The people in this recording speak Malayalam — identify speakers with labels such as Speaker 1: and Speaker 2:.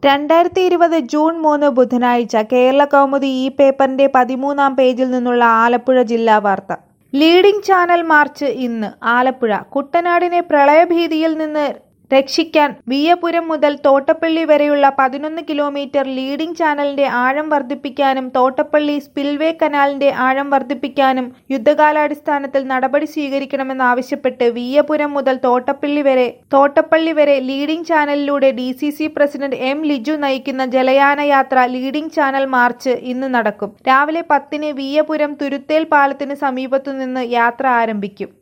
Speaker 1: രണ്ടായിരത്തി ഇരുപത് ജൂൺ മൂന്ന് ബുധനാഴ്ച കേരളകൗമുദി ഈ പേപ്പറിന്റെ പതിമൂന്നാം പേജിൽ നിന്നുള്ള ആലപ്പുഴ ജില്ലാ വാർത്ത ലീഡിംഗ് ചാനൽ മാർച്ച് ഇന്ന് ആലപ്പുഴ കുട്ടനാടിനെ പ്രളയഭീതിയിൽ നിന്ന് രക്ഷിക്കാൻ വിയ്യപുരം മുതൽ തോട്ടപ്പള്ളി വരെയുള്ള പതിനൊന്ന് കിലോമീറ്റർ ലീഡിംഗ് ചാനലിന്റെ ആഴം വർദ്ധിപ്പിക്കാനും തോട്ടപ്പള്ളി സ്പിൽവേ കനാലിന്റെ ആഴം വർദ്ധിപ്പിക്കാനും യുദ്ധകാലാടിസ്ഥാനത്തിൽ നടപടി സ്വീകരിക്കണമെന്നാവശ്യപ്പെട്ട് വിയ്യപുരം മുതൽ തോട്ടപ്പള്ളി വരെ തോട്ടപ്പള്ളി വരെ ലീഡിംഗ് ചാനലിലൂടെ D C C president M Liju നയിക്കുന്ന ജലയാന യാത്ര ലീഡിംഗ് ചാനൽ മാർച്ച് ഇന്ന് നടക്കും രാവിലെ പത്തിന് വിയ്യപുരം തുരുത്തേൽ പാലത്തിന് സമീപത്തുനിന്ന് യാത്ര ആരംഭിക്കും